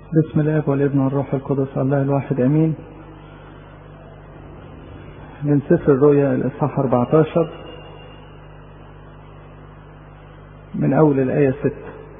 بسم الاب والابن والروح القدس الله الواحد امين من سفر الرؤيا الاصحاح 14 من اول الايه 6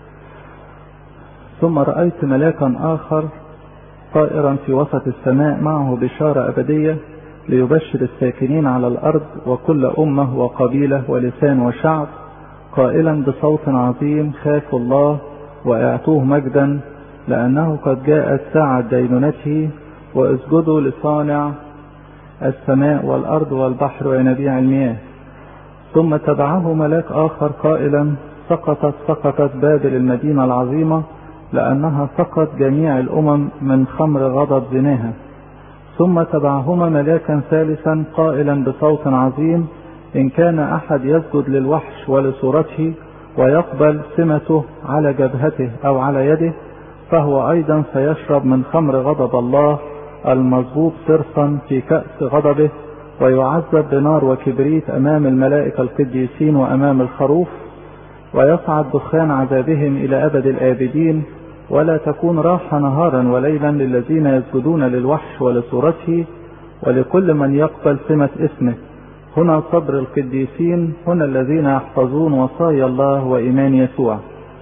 ثم رايت ملاكا اخر طائرا في وسط السماء معه بشاره ابديه ليبشر الساكنين على الارض وكل امه وقبيله ولسان وشعب قائلا بصوت عظيم خافوا الله واعطوه مجدا لأنه قد جاءت ساعة دينونته واسجدوا لصانع السماء والأرض والبحر وينابيع المياه ثم تبعه ملاك آخر قائلا سقطت سقطت بابل المدينة العظيمة لأنها سقط جميع الأمم من خمر غضب زناها ثم تبعهما ملاكا ثالثا قائلا بصوت عظيم إن كان أحد يسجد للوحش ولصورته ويقبل سمته على جبهته أو على يده فهو أيضا سيشرب من خمر غضب الله المصبوب صرفا في كأس غضبه ويعذب بنار وكبريت أمام الملائكة القديسين وأمام الخروف ويصعد دخان عذابهم إلى أبد الآبدين ولا تكون راحة نهارا وليلا للذين يسجدون للوحش ولصورته ولكل من يقبل سمة اسمه هنا صبر القديسين هنا الذين يحفظون وصايا الله وإيمان يسوع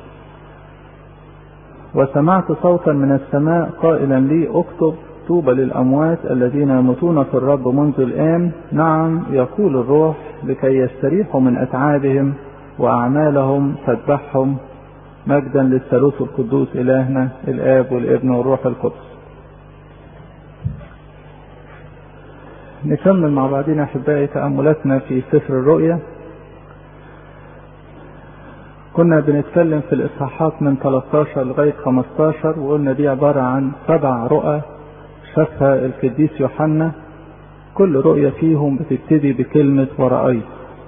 وسمعت صوتا من السماء قائلا لي اكتب طوبى للاموات الذين يموتون في الرب منذ الان نعم يقول الروح لكي يستريحوا من اتعابهم واعمالهم تذبحهم مجدا للثالوث القدوس الهنا الاب والابن والروح القدس نكمل مع بعضنا احبائي تاملاتنا في سفر الرؤيا كنا بنتكلم في الإصحاحات من 13 لغاية 15 وقلنا دي عبارة عن سبع رؤى شافها القديس يوحنا كل رؤية فيهم بتبتدي بكلمة ورأيت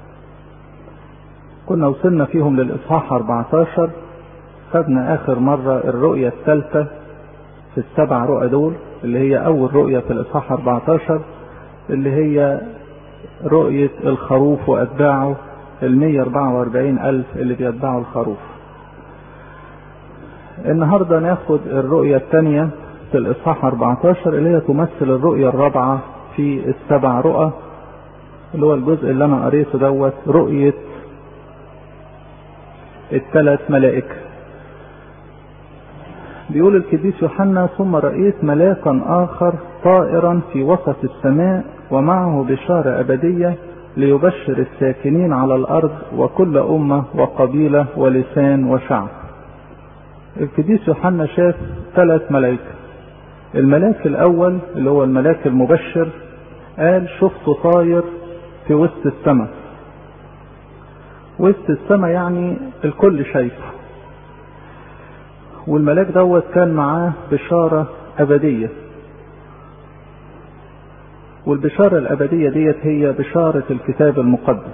كنا وصلنا فيهم للإصحاح 14 خدنا آخر مرة الرؤية الثالثة في السبع رؤى دول اللي هي أول رؤية في الإصحاح 14 اللي هي رؤية الخروف وأتباعه ال 144 ألف اللي بيتبعوا الخروف. النهارده ناخد الرؤية الثانية في الإصحاح 14 اللي هي تمثل الرؤية الرابعة في السبع رؤى اللي هو الجزء اللي أنا قريته دوت رؤية الثلاث ملائكة. بيقول القديس يوحنا ثم رأيت ملاكا آخر طائرا في وسط السماء ومعه بشارة أبدية ليبشر الساكنين على الارض وكل امه وقبيله ولسان وشعب. القديس يوحنا شاف ثلاث ملائكه. الملاك الاول اللي هو الملاك المبشر قال شفته طاير في وسط السماء. وسط السماء يعني الكل شايفه. والملاك دوت كان معاه بشاره ابديه والبشارة الأبدية ديت هي بشارة الكتاب المقدس.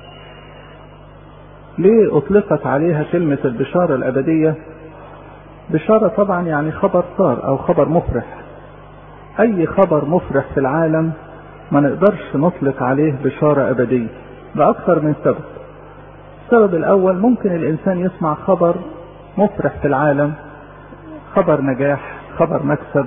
ليه أطلقت عليها كلمة البشارة الأبدية؟ بشارة طبعا يعني خبر صار أو خبر مفرح. أي خبر مفرح في العالم ما نقدرش نطلق عليه بشارة أبدية. لأكثر من سبب. السبب الأول ممكن الإنسان يسمع خبر مفرح في العالم خبر نجاح، خبر مكسب،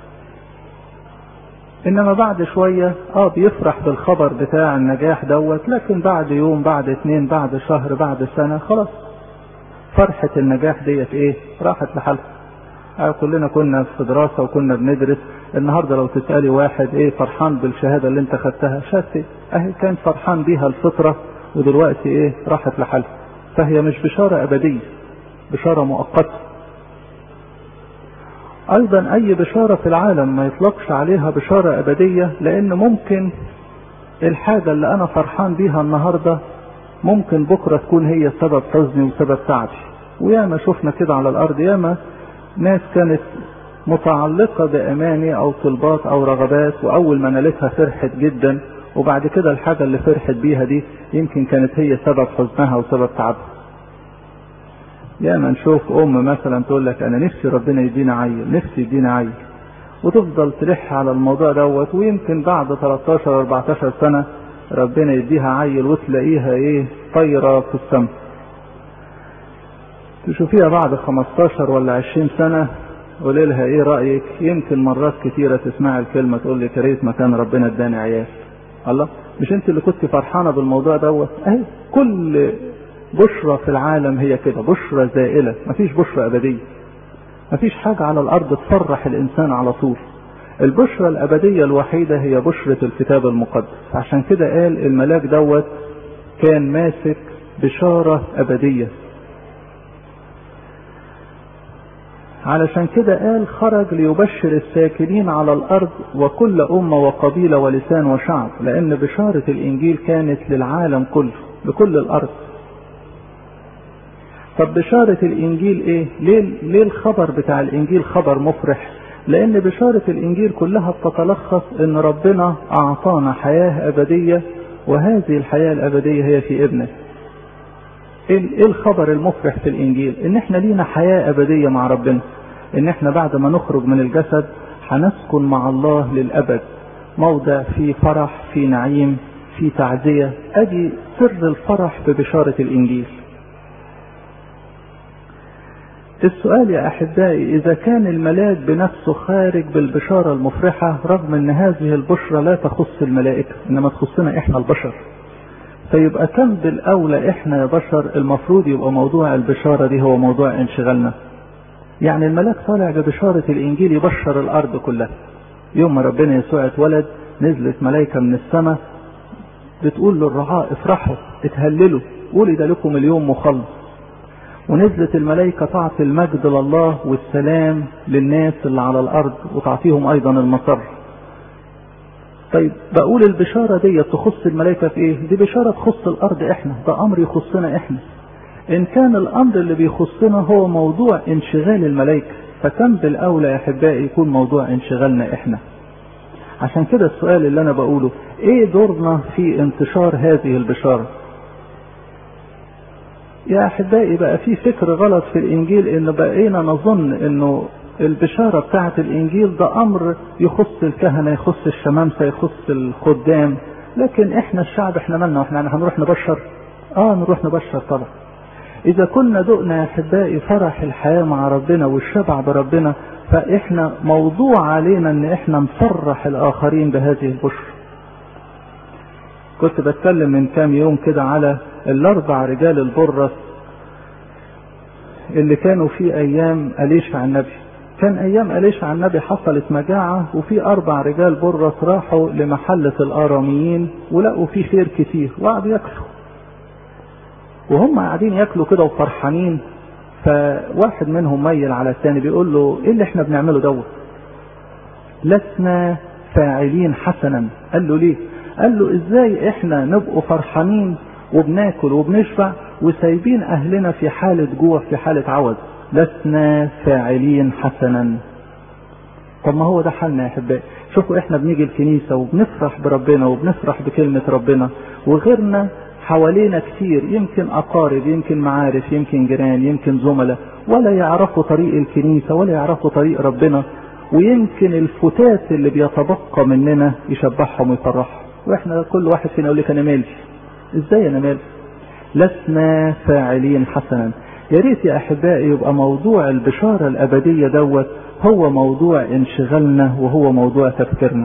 انما بعد شوية اه بيفرح بالخبر بتاع النجاح دوت لكن بعد يوم بعد اتنين بعد شهر بعد سنة خلاص فرحة النجاح ديت ايه راحت لحالها آه كلنا كنا في دراسة وكنا بندرس النهاردة لو تسألي واحد ايه فرحان بالشهادة اللي انت خدتها شهادتي اهي كان فرحان بيها الفطرة ودلوقتي ايه راحت لحالها فهي مش بشارة ابدية بشارة مؤقتة ايضا اي بشارة في العالم ما يطلقش عليها بشارة ابدية لان ممكن الحاجة اللي انا فرحان بيها النهاردة ممكن بكرة تكون هي سبب حزني وسبب تعبي وياما شفنا كده على الارض ياما ناس كانت متعلقة باماني او طلبات او رغبات واول ما نالتها فرحت جدا وبعد كده الحاجة اللي فرحت بيها دي يمكن كانت هي سبب حزنها وسبب تعبها ياما نشوف ام مثلا تقول لك انا نفسي ربنا يدينا عيل نفسي يدينا عيل وتفضل تلح على الموضوع دوت ويمكن بعد 13 14 سنه ربنا يديها عيل وتلاقيها ايه طايره في السماء تشوفيها بعد 15 ولا 20 سنه قولي لها ايه رايك يمكن مرات كتيره تسمع الكلمه تقول لي كريت مكان ربنا اداني عيال الله مش انت اللي كنت فرحانه بالموضوع دوت اهي كل بشرى في العالم هي كده بشرى زائله مفيش بشرى ابديه مفيش حاجه على الارض تفرح الانسان على طول البشرى الابديه الوحيده هي بشرى الكتاب المقدس عشان كده قال الملاك دوت كان ماسك بشاره ابديه علشان كده قال خرج ليبشر الساكنين على الارض وكل امه وقبيله ولسان وشعب لان بشاره الانجيل كانت للعالم كله لكل الارض طب بشاره الانجيل ايه ليه ليه الخبر بتاع الانجيل خبر مفرح لان بشاره الانجيل كلها بتتلخص ان ربنا اعطانا حياه ابديه وهذه الحياه الابديه هي في ابنه ايه الخبر المفرح في الانجيل ان احنا لينا حياة ابدية مع ربنا ان احنا بعد ما نخرج من الجسد هنسكن مع الله للابد موضع في فرح في نعيم في تعزية ادي سر الفرح ببشارة الانجيل السؤال يا احبائي اذا كان الملاك بنفسه خارج بالبشارة المفرحة رغم ان هذه البشرى لا تخص الملائكة انما تخصنا احنا البشر فيبقى كم بالاولى احنا يا بشر المفروض يبقى موضوع البشاره دي هو موضوع انشغالنا يعني الملاك طالع ببشاره الانجيل يبشر الارض كلها يوم ما ربنا يسوع اتولد نزلت ملائكه من السماء بتقول للرعاة افرحوا اتهللوا ولد لكم اليوم مخلص ونزلت الملائكة تعطي المجد لله والسلام للناس اللي على الأرض وتعطيهم أيضا المسر طيب بقول البشارة دي تخص الملائكة في ايه دي بشارة تخص الارض احنا ده امر يخصنا احنا ان كان الامر اللي بيخصنا هو موضوع انشغال الملائكة فكم بالاولى يا احبائي يكون موضوع انشغالنا احنا عشان كده السؤال اللي انا بقوله ايه دورنا في انتشار هذه البشارة يا احبائي بقى في فكر غلط في الانجيل ان بقينا نظن انه البشارة بتاعة الإنجيل ده أمر يخص الكهنة يخص الشمامسة يخص الخدام لكن إحنا الشعب إحنا مالنا وإحنا هنروح نبشر آه نروح نبشر طبعا إذا كنا دقنا يا أحبائي فرح الحياة مع ربنا والشبع بربنا فإحنا موضوع علينا إن إحنا نفرح الآخرين بهذه البشرى كنت بتكلم من كام يوم كده على الأربع رجال البرص اللي كانوا في أيام أليشع النبي كان ايام اليشع النبي حصلت مجاعة وفي اربع رجال برص راحوا لمحلة الاراميين ولقوا فيه خير كتير وقعدوا ياكلوا وهم قاعدين ياكلوا كده وفرحانين فواحد منهم ميل على الثاني بيقول له ايه اللي احنا بنعمله دوت لسنا فاعلين حسنا قال له ليه قال له ازاي احنا نبقوا فرحانين وبناكل وبنشبع وسايبين اهلنا في حالة جوع في حالة عوز لسنا فاعلين حسنا طب ما هو ده حالنا يا احبائي شوفوا احنا بنيجي الكنيسة وبنفرح بربنا وبنفرح بكلمة ربنا وغيرنا حوالينا كتير يمكن اقارب يمكن معارف يمكن جيران يمكن زملاء ولا يعرفوا طريق الكنيسة ولا يعرفوا طريق ربنا ويمكن الفتات اللي بيتبقى مننا يشبعهم ويفرحهم واحنا كل واحد فينا يقول لك انا مالي ازاي انا مالي لسنا فاعلين حسنا يا ريت يا احبائي يبقى موضوع البشاره الابديه دوت هو موضوع انشغالنا وهو موضوع تفكيرنا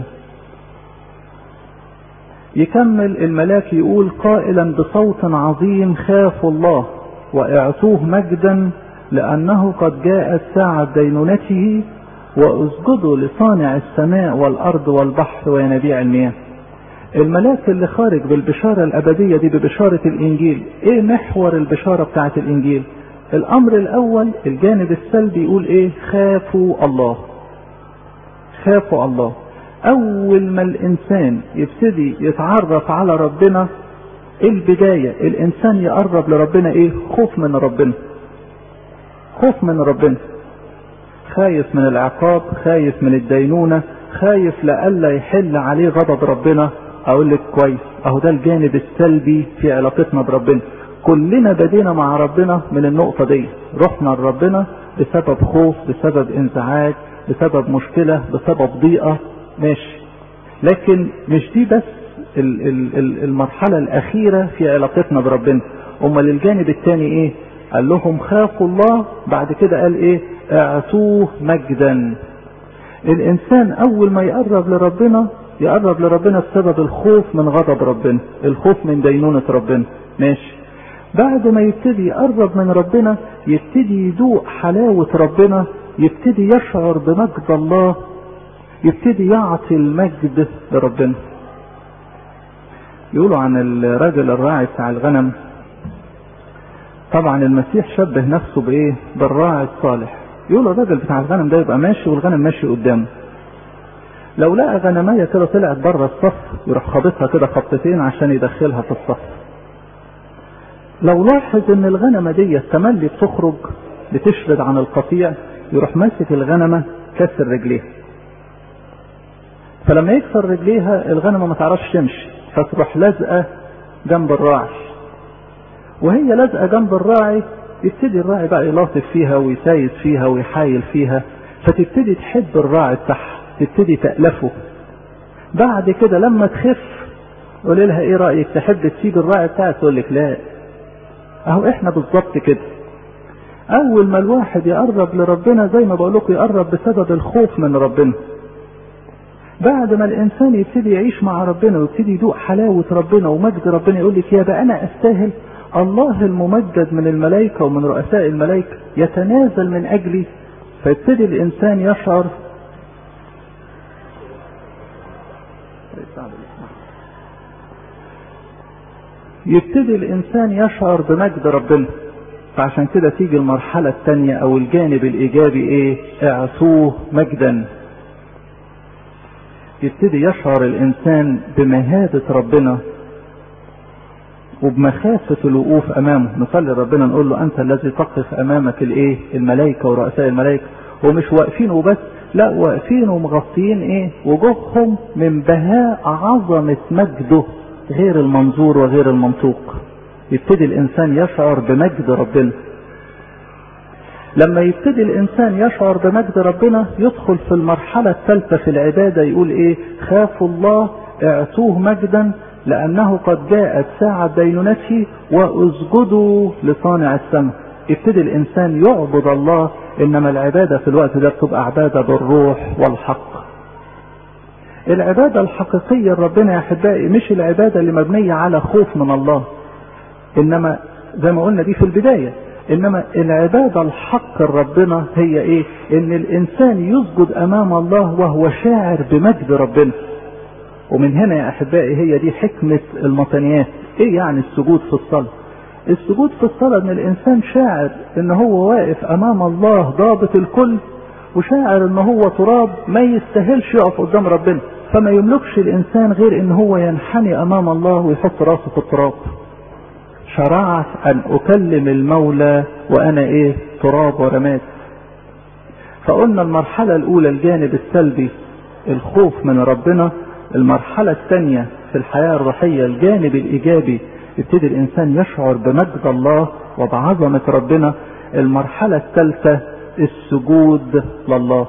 يكمل الملاك يقول قائلا بصوت عظيم خافوا الله واعطوه مجدا لانه قد جاءت ساعه دينونته واسجدوا لصانع السماء والارض والبحر وينابيع المياه الملاك اللي خارج بالبشارة الأبدية دي ببشارة الإنجيل إيه محور البشارة بتاعة الإنجيل الأمر الأول الجانب السلبي يقول إيه خافوا الله خافوا الله أول ما الإنسان يبتدي يتعرف على ربنا البداية الإنسان يقرب لربنا إيه خوف من ربنا خوف من ربنا خايف من العقاب خايف من الدينونة خايف لألا يحل عليه غضب ربنا اقول لك كويس اهو ده الجانب السلبي في علاقتنا بربنا كلنا بدينا مع ربنا من النقطة دي رحنا لربنا بسبب خوف بسبب انزعاج بسبب مشكلة بسبب ضيقة ماشي لكن مش دي بس المرحلة الأخيرة في علاقتنا بربنا أمال الجانب الثاني إيه؟ قال لهم خافوا الله بعد كده قال ايه اعطوه مجدا الانسان اول ما يقرب لربنا يقرب لربنا بسبب الخوف من غضب ربنا الخوف من دينونة ربنا ماشي بعد ما يبتدي يقرب من ربنا يبتدي يدوق حلاوة ربنا يبتدي يشعر بمجد الله يبتدي يعطي المجد لربنا يقولوا عن الراجل الراعي بتاع الغنم طبعا المسيح شبه نفسه بايه بالراعي الصالح يقولوا الراجل بتاع الغنم ده يبقى ماشي والغنم ماشي قدامه لو لقى غنمية كده طلعت بره الصف يروح خابطها كده خبطتين عشان يدخلها في الصف لو لاحظ ان الغنمة دي تملي بتخرج بتشرد عن القطيع يروح ماسك الغنمة كسر رجليها فلما يكسر رجليها الغنمة ما تعرفش تمشي فتروح لازقة جنب الراعي وهي لازقة جنب الراعي يبتدي الراعي بقى يلاطف فيها ويسايس فيها ويحايل فيها فتبتدي تحب الراعي بتاعها تبتدي تألفه بعد كده لما تخف قول لها ايه رأيك تحب تسيب الراعي بتاعك تقول لك لا اهو احنا بالظبط كده اول ما الواحد يقرب لربنا زي ما بقول لكم يقرب بسبب الخوف من ربنا بعد ما الانسان يبتدي يعيش مع ربنا ويبتدي يدوق حلاوة ربنا ومجد ربنا يقول لك يا بقى انا استاهل الله الممجد من الملائكة ومن رؤساء الملائكة يتنازل من اجلي فيبتدي الانسان يشعر يبتدي الانسان يشعر بمجد ربنا فعشان كده تيجي المرحلة الثانية او الجانب الايجابي ايه اعطوه مجدا يبتدي يشعر الانسان بمهابة ربنا وبمخافة الوقوف امامه نصلي ربنا نقول له انت الذي تقف امامك الايه الملائكة ورؤساء الملائكة ومش واقفين وبس لا واقفين ومغطيين ايه وجوههم من بهاء عظمة مجده غير المنظور وغير المنطوق يبتدي الانسان يشعر بمجد ربنا لما يبتدي الانسان يشعر بمجد ربنا يدخل في المرحلة الثالثة في العبادة يقول ايه خافوا الله اعطوه مجدا لانه قد جاءت ساعة دينونته واسجدوا لصانع السماء يبتدي الانسان يعبد الله انما العبادة في الوقت ده بتبقى عبادة بالروح والحق العبادة الحقيقية لربنا يا احبائي مش العبادة اللي مبنية على خوف من الله انما زي ما قلنا دي في البداية انما العبادة الحق لربنا هي ايه ان الانسان يسجد امام الله وهو شاعر بمجد ربنا ومن هنا يا احبائي هي دي حكمة المطنيات ايه يعني السجود في الصلاة السجود في الصلاة ان الانسان شاعر ان هو واقف امام الله ضابط الكل وشاعر ان هو تراب ما يستاهلش يقف قدام ربنا فما يملكش الانسان غير ان هو ينحني امام الله ويحط راسه في التراب شرعت ان اكلم المولى وانا ايه تراب ورماد فقلنا المرحلة الاولى الجانب السلبي الخوف من ربنا المرحلة الثانية في الحياة الروحية الجانب الايجابي يبتدي الانسان يشعر بمجد الله وبعظمة ربنا المرحلة الثالثة السجود لله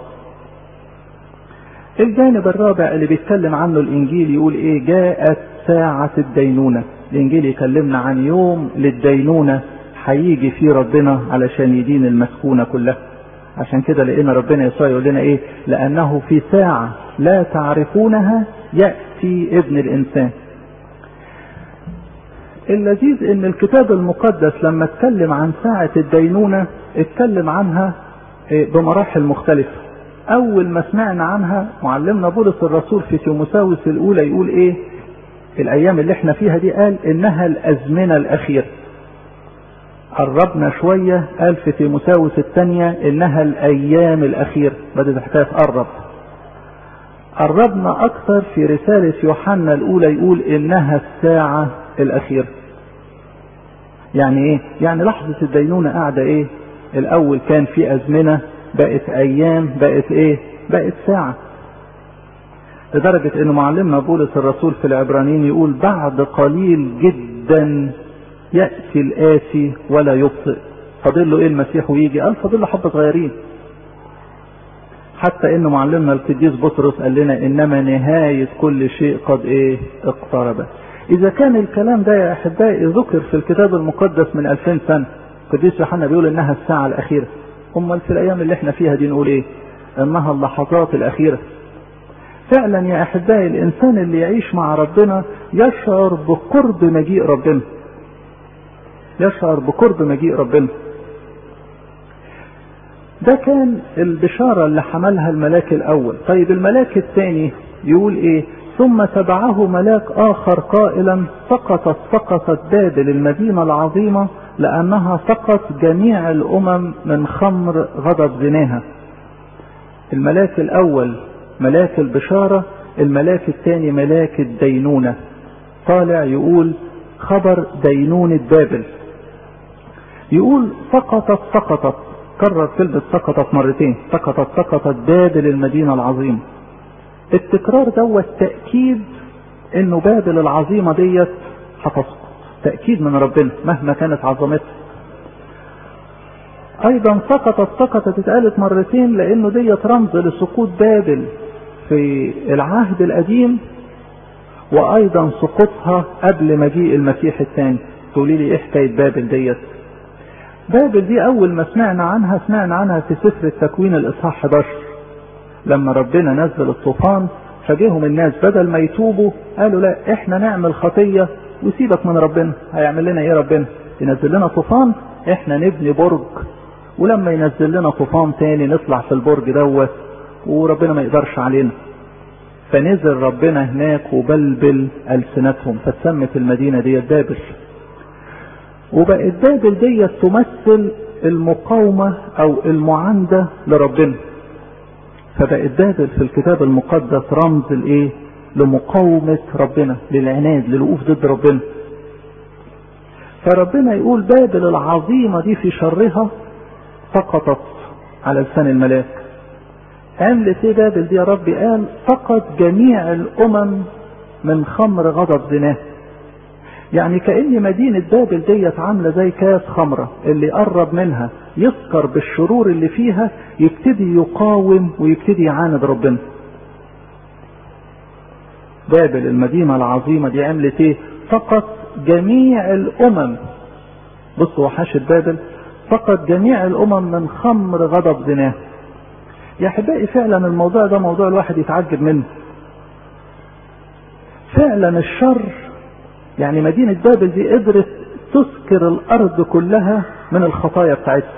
الجانب الرابع اللي بيتكلم عنه الانجيل يقول ايه جاءت ساعة الدينونة الانجيل يكلمنا عن يوم للدينونة هيجي فيه ربنا علشان يدين المسكونة كلها عشان كده لقينا ربنا يسوع يقول لنا ايه لانه في ساعة لا تعرفونها يأتي ابن الانسان اللذيذ ان الكتاب المقدس لما اتكلم عن ساعة الدينونة اتكلم عنها بمراحل مختلفة اول ما سمعنا عنها معلمنا بولس الرسول في تيموساوس الاولى يقول ايه الايام اللي احنا فيها دي قال انها الازمنة الاخيرة قربنا شوية قال في تيموساوس الثانية انها الايام الاخيرة بدأت الحكاية تقرب قربنا اكثر في رسالة يوحنا الاولى يقول انها الساعة الاخيرة يعني ايه يعني لحظة الدينونة قاعدة ايه الاول كان في ازمنة بقت ايام بقت ايه بقت ساعة لدرجة ان معلمنا بولس الرسول في العبرانيين يقول بعد قليل جدا يأتي الآتي ولا يبطئ فاضل له ايه المسيح ويجي قال فاضل له حبة صغيرين حتى ان معلمنا القديس بطرس قال لنا انما نهاية كل شيء قد ايه اقتربت اذا كان الكلام ده يا احبائي ذكر في الكتاب المقدس من 2000 سنة القديس يوحنا بيقول انها الساعة الاخيرة امال في الايام اللي احنا فيها دي نقول ايه انها اللحظات الاخيرة فعلا يا احبائي الانسان اللي يعيش مع ربنا يشعر بقرب مجيء ربنا يشعر بقرب مجيء ربنا ده كان البشارة اللي حملها الملاك الاول طيب الملاك الثاني يقول ايه ثم تبعه ملاك اخر قائلا سقطت سقطت بابل المدينة العظيمة لانها سقط جميع الامم من خمر غضب زناها الملاك الاول ملاك البشارة الملاك الثاني ملاك الدينونة طالع يقول خبر دينونة بابل يقول سقطت سقطت كرر كلمة سقطت مرتين سقطت سقطت بابل المدينة العظيمة التكرار دوت تأكيد انه بابل العظيمة ديت هتسقط تأكيد من ربنا مهما كانت عظمتها ايضا سقطت سقطت اتقالت مرتين لانه ديت رمز لسقوط بابل في العهد القديم وايضا سقوطها قبل مجيء المسيح الثاني تقولي لي ايه حكايه بابل ديت بابل دي اول ما سمعنا عنها سمعنا عنها في سفر التكوين الاصحاح 11 لما ربنا نزل الطوفان فجيهم الناس بدل ما يتوبوا قالوا لا احنا نعمل خطيه وسيبك من ربنا هيعمل لنا ايه ربنا ينزل لنا طوفان احنا نبني برج ولما ينزل لنا طوفان تاني نطلع في البرج دوت وربنا ما يقدرش علينا فنزل ربنا هناك وبلبل ألسنتهم فاتسمت المدينة دي بابل وبقت بابل دي تمثل المقاومة أو المعاندة لربنا فبقت بابل في الكتاب المقدس رمز الايه لمقاومة ربنا للعناد للوقوف ضد ربنا فربنا يقول بابل العظيمة دي في شرها سقطت على لسان الملاك عملت ايه بابل دي يا ربي قال سقط جميع الامم من خمر غضب زناه يعني كأن مدينة بابل ديت عاملة زي كاس خمرة اللي قرب منها يسكر بالشرور اللي فيها يبتدي يقاوم ويبتدي يعاند ربنا بابل المدينة العظيمة دي عملت ايه سقط جميع الامم بصوا وحاشة بابل سقط جميع الامم من خمر غضب زناه يا احبائي فعلا الموضوع ده موضوع الواحد يتعجب منه فعلا الشر يعني مدينة بابل دي قدرت تسكر الارض كلها من الخطايا بتاعتها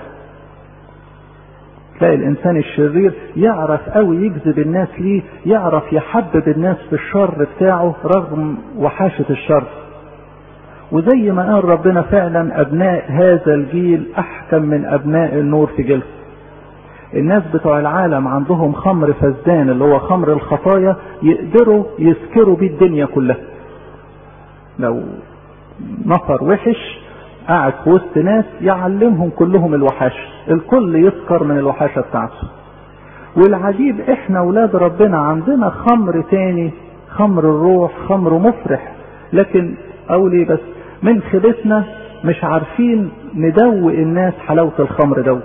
تلاقي الانسان الشرير يعرف قوي يجذب الناس ليه يعرف يحبب الناس في الشر بتاعه رغم وحاشة الشر وزي ما قال ربنا فعلا ابناء هذا الجيل احكم من ابناء النور في جلد الناس بتوع العالم عندهم خمر فزدان اللي هو خمر الخطايا يقدروا يسكروا بيه الدنيا كلها لو نفر وحش قاعد في وسط ناس يعلمهم كلهم الوحاشة الكل يسكر من الوحاشة بتاعته والعجيب احنا ولاد ربنا عندنا خمر تاني خمر الروح خمر مفرح لكن اقول بس من خبثنا مش عارفين ندوق الناس حلاوة الخمر دوت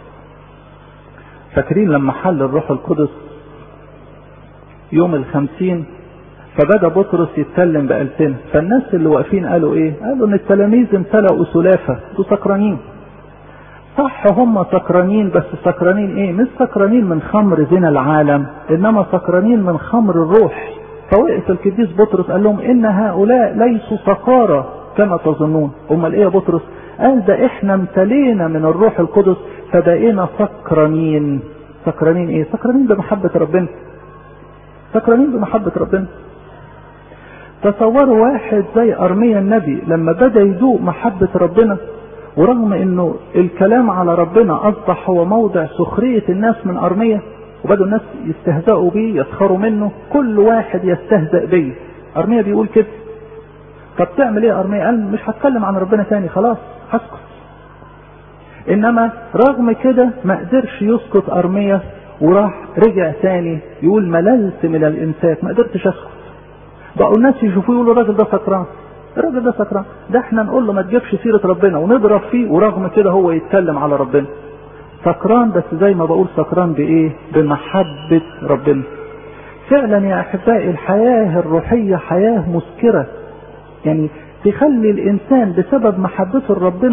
فاكرين لما حل الروح القدس يوم الخمسين فبدا بطرس يتكلم بألسنة فالناس اللي واقفين قالوا ايه قالوا ان التلاميذ امتلأوا سلافة دول سكرانين صح هم سكرانين بس سكرانين ايه مش سكرانين من خمر زنا العالم انما سكرانين من خمر الروح فوقف القديس بطرس قال لهم ان هؤلاء ليسوا سكارى كما تظنون امال ايه يا بطرس قال ده احنا امتلينا من الروح القدس فبقينا سكرانين سكرانين ايه سكرانين بمحبة ربنا سكرانين بمحبة ربنا تصوروا واحد زي ارميا النبي لما بدا يذوق محبة ربنا ورغم انه الكلام على ربنا اصبح هو موضع سخرية الناس من ارميا وبدوا الناس يستهزئوا بيه يسخروا منه كل واحد يستهزئ بيه ارميا بيقول كده طب تعمل ايه ارميا قال مش هتكلم عن ربنا تاني خلاص هسكت انما رغم كده ما قدرش يسكت ارميا وراح رجع تاني يقول مللت من الامساك ما قدرتش اسكت بقوا الناس يشوفوه يقولوا الراجل ده سكران الراجل ده سكران ده احنا نقول له ما تجيبش سيره ربنا ونضرب فيه ورغم كده هو يتكلم على ربنا سكران بس زي ما بقول سكران بايه بمحبه ربنا فعلا يا احبائي الحياه الروحيه حياه مسكره يعني تخلي الانسان بسبب محبته لربنا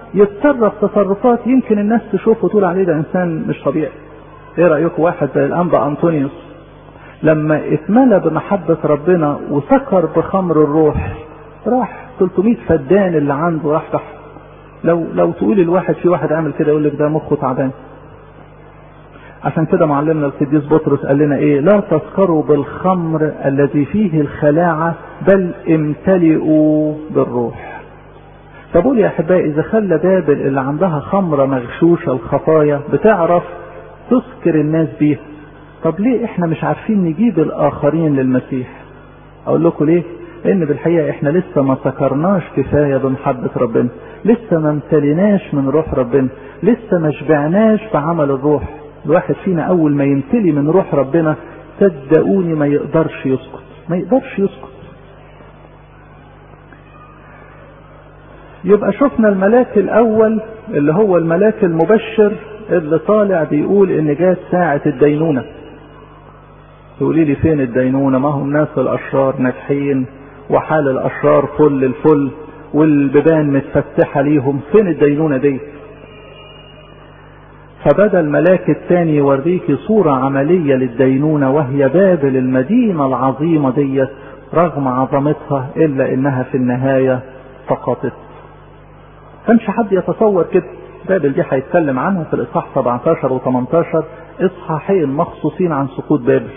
يتصرف تصرفات يمكن الناس تشوفه وتقول عليه ده انسان مش طبيعي ايه رايكم واحد زي الانبا انطونيوس لما اتملى بمحبة ربنا وسكر بخمر الروح راح 300 فدان اللي عنده راح تحت لو لو تقول الواحد في واحد عامل كده يقول لك ده مخه تعبان عشان كده معلمنا القديس بطرس قال لنا ايه لا تسكروا بالخمر الذي فيه الخلاعة بل امتلئوا بالروح فبقول يا احبائي اذا خلى بابل اللي عندها خمرة مغشوشة الخطايا بتعرف تسكر الناس بيها طب ليه احنا مش عارفين نجيب الاخرين للمسيح اقول لكم ليه لان بالحقيقة احنا لسه ما سكرناش كفاية بمحبة ربنا لسه ما امتليناش من روح ربنا لسه ما شبعناش بعمل الروح الواحد فينا اول ما يمتلي من روح ربنا صدقوني ما يقدرش يسكت ما يقدرش يسكت يبقى شفنا الملاك الاول اللي هو الملاك المبشر اللي طالع بيقول ان جات ساعة الدينونة تقولي لي فين الدينونة ما هم الناس الاشرار ناجحين وحال الاشرار فل الفل والبيبان متفتحة ليهم فين الدينونة دي فبدا الملاك الثاني يوريكي صورة عملية للدينونة وهي بابل المدينة العظيمة ديت رغم عظمتها الا انها في النهاية سقطت كانش حد يتصور كده بابل دي هيتكلم عنها في الاصحاح 17 و 18 اصحاحين مخصوصين عن سقوط بابل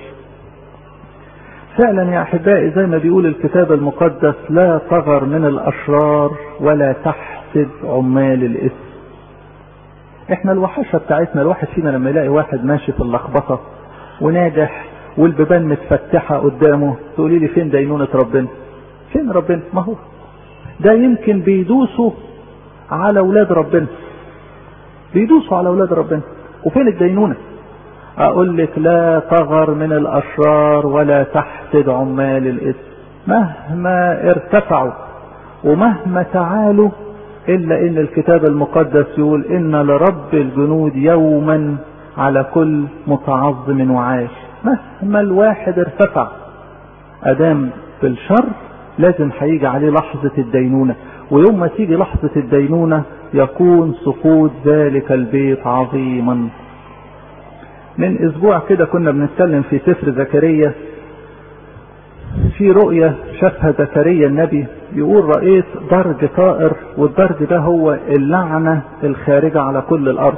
فعلا يا احبائي زي ما بيقول الكتاب المقدس لا تغر من الاشرار ولا تحسد عمال الاثم احنا الوحشه بتاعتنا الواحد فينا لما يلاقي واحد ماشي في اللخبطه وناجح والبيبان متفتحه قدامه تقولي لي فين دينونه ربنا فين ربنا ما هو ده يمكن بيدوسوا على اولاد ربنا بيدوسوا على اولاد ربنا وفين الدينونه اقول لك لا تغر من الاشرار ولا تحسد عمال الاثم مهما ارتفعوا ومهما تعالوا الا ان الكتاب المقدس يقول ان لرب الجنود يوما على كل متعظم وعاش مهما الواحد ارتفع ادام في الشر لازم هيجي عليه لحظة الدينونة ويوم ما تيجي لحظة الدينونة يكون سقوط ذلك البيت عظيما من اسبوع كده كنا بنتكلم في سفر زكريا في رؤية شافها زكريا النبي يقول رأيت درج طائر والدرج ده هو اللعنة الخارجة على كل الأرض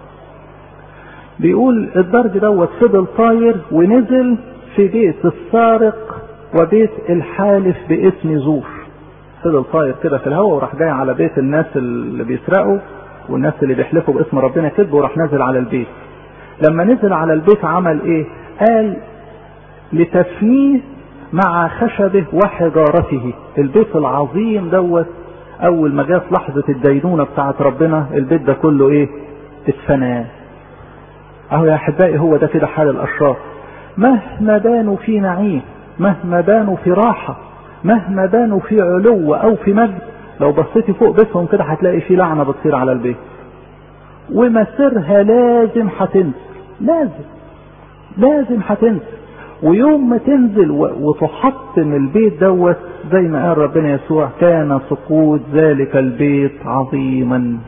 بيقول الدرج دوت فضل طاير ونزل في بيت السارق وبيت الحالف باسم زور فضل طاير كده في الهواء وراح جاي على بيت الناس اللي بيسرقوا والناس اللي بيحلفوا باسم ربنا كذب وراح نازل على البيت لما نزل على البيت عمل ايه قال لتفنيه مع خشبه وحجارته البيت العظيم دوت اول ما جت لحظة الدينونة بتاعت ربنا البيت ده كله ايه اتفنى اهو يا احبائي هو ده كده حال الاشرار مهما بانوا في نعيم مهما بانوا في راحة مهما بانوا في علو او في مجد لو بصيتي فوق بيتهم كده هتلاقي في لعنة بتصير على البيت ومسيرها لازم هتنزل لازم لازم هتنزل ويوم ما تنزل وتحطم البيت دوت زي ما قال ربنا يسوع كان سقوط ذلك البيت عظيما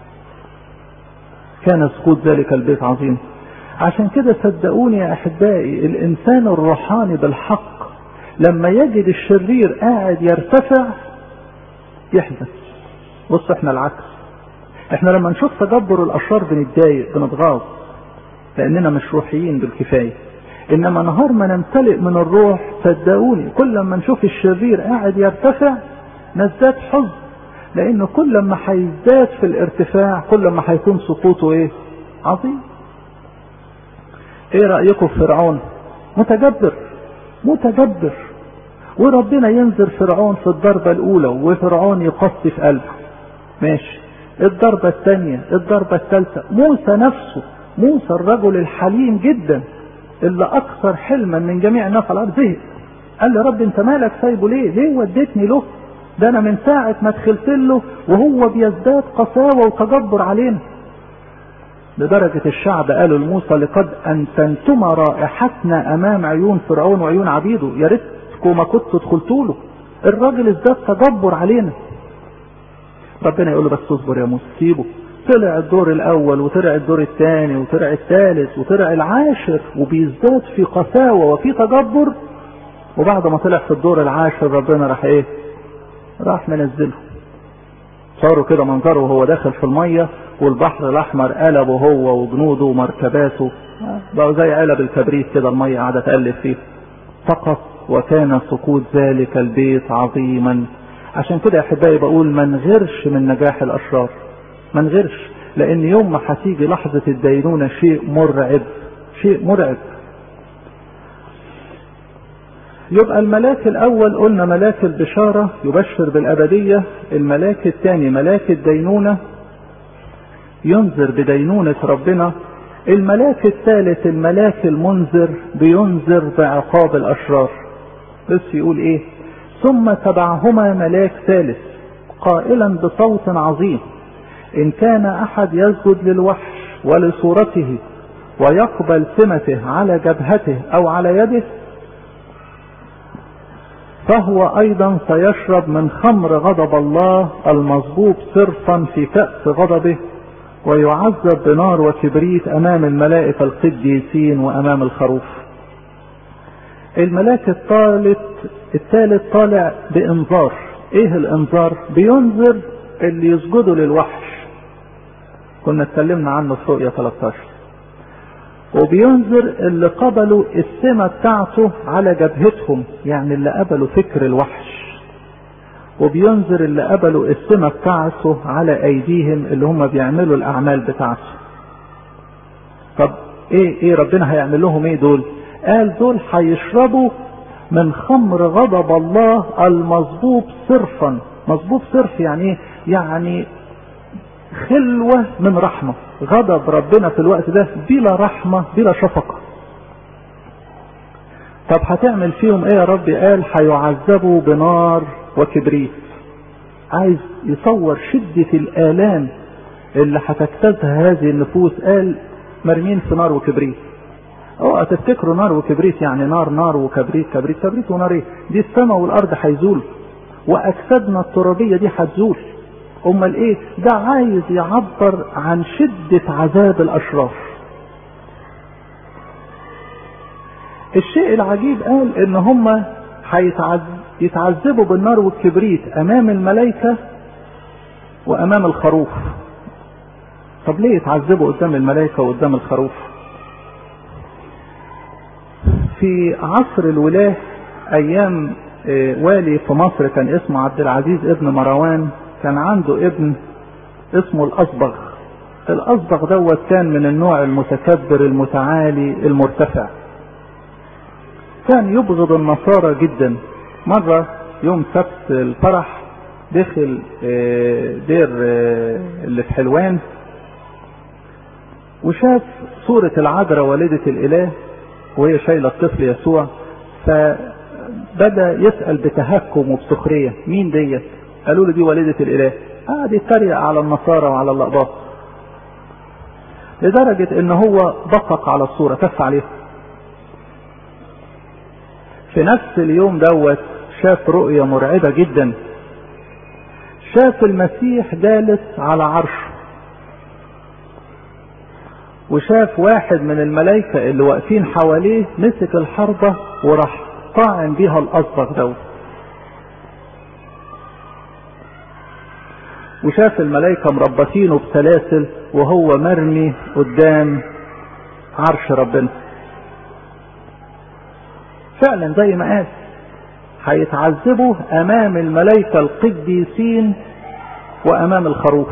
كان سقوط ذلك البيت عظيم عشان كده صدقوني يا احبائي الانسان الروحاني بالحق لما يجد الشرير قاعد يرتفع يحزن بص احنا العكس احنا لما نشوف تجبر الاشرار بنتضايق بنتغاظ لاننا مش روحيين بالكفايه انما نهار ما نمتلئ من الروح صدقوني كل ما نشوف الشرير قاعد يرتفع نزداد حزن لان كل ما هيزداد في الارتفاع كل ما هيكون سقوطه ايه عظيم ايه رايكم في فرعون متجبر متجبر وربنا ينذر فرعون في الضربة الاولى وفرعون يقص في قلبه ماشي الضربة الثانية الضربة الثالثة موسى نفسه موسى الرجل الحليم جدا اللي اكثر حلما من جميع الناس على الارض زهق قال له رب انت مالك سايبه ليه ليه وديتني له ده انا من ساعة ما دخلت له وهو بيزداد قساوة وتجبر علينا لدرجة الشعب قالوا لموسى لقد أنتنتما رائحتنا أمام عيون فرعون وعيون عبيده يا ريتكم ما كنتوا دخلتوا له الراجل ازداد تجبر علينا ربنا يقول له بس اصبر يا موسى سيبه طلع الدور الاول وطلع الدور الثاني وطلع الثالث وطلع العاشر وبيزداد في قساوة وفي تجبر وبعد ما طلع في الدور العاشر ربنا راح ايه راح منزله صاروا كده منظره وهو داخل في المية والبحر الاحمر قلبه هو وجنوده ومركباته بقوا زي علب الكبريت كده المية قاعدة تقلب فيه فقط وكان سقوط ذلك البيت عظيما عشان كده يا احبائي بقول ما نغيرش من نجاح الاشرار ما نغيرش لان يوم ما هتيجي لحظة الدينونة شيء مرعب شيء مرعب يبقى الملاك الاول قلنا ملاك البشارة يبشر بالابدية الملاك الثاني ملاك الدينونة ينذر بدينونة ربنا الملاك الثالث الملاك المنذر بينذر بعقاب الاشرار بس يقول ايه ثم تبعهما ملاك ثالث قائلا بصوت عظيم ان كان احد يسجد للوحش ولصورته ويقبل سمته على جبهته او على يده فهو ايضا سيشرب من خمر غضب الله المصبوب صرفا في كأس غضبه ويعذب بنار وكبريت امام الملائكة القديسين وامام الخروف الملاك الثالث الثالث طالع بانذار ايه الانذار بينذر اللي يسجدوا للوحش كنا اتكلمنا عنه في رؤية 13 وبينذر اللي قبلوا السمة بتاعته على جبهتهم يعني اللي قبلوا فكر الوحش وبينذر اللي قبلوا السمة بتاعته على ايديهم اللي هم بيعملوا الاعمال بتاعته طب ايه ايه ربنا هيعمل لهم ايه دول قال دول هيشربوا من خمر غضب الله المصبوب صرفا مصبوب صرف يعني ايه يعني خلوة من رحمة غضب ربنا في الوقت ده بلا رحمة بلا شفقة طب هتعمل فيهم ايه يا رب قال هيعذبوا بنار وكبريت عايز يصور شدة الآلام اللي هتجتازها هذه النفوس قال مرمين في نار وكبريت اوعى تفتكروا نار وكبريت يعني نار نار وكبريت كبريت كبريت ونار ايه دي السماء والارض هيزول واجسادنا الترابية دي هتزول امال ايه ده عايز يعبر عن شدة عذاب الاشرار الشيء العجيب قال ان هم هيتعذبوا بالنار والكبريت امام الملائكة وامام الخروف طب ليه يتعذبوا قدام الملائكة وقدام الخروف في عصر الولاة ايام والي في مصر كان اسمه عبد العزيز ابن مروان كان عنده ابن اسمه الاصبغ الاصبغ دوت كان من النوع المتكبر المتعالي المرتفع كان يبغض النصارى جدا مرة يوم سبت الفرح دخل دير اللي في حلوان وشاف صورة العذراء والدة الاله وهي شايلة الطفل يسوع فبدأ يسأل بتهكم وبسخرية مين ديت قالوا له دي والدة الاله قعد يتريق على النصارى وعلى الاقباط لدرجة ان هو بقق على الصورة كف عليها في نفس اليوم دوت شاف رؤية مرعبة جدا شاف المسيح جالس على عرشه وشاف واحد من الملائكة اللي واقفين حواليه مسك الحربة وراح طاعن بيها الأصبغ دوت وشاف الملائكة مربطينه بسلاسل وهو مرمي قدام عرش ربنا فعلا زي ما قال هيتعذبوا امام الملائكة القديسين وامام الخروف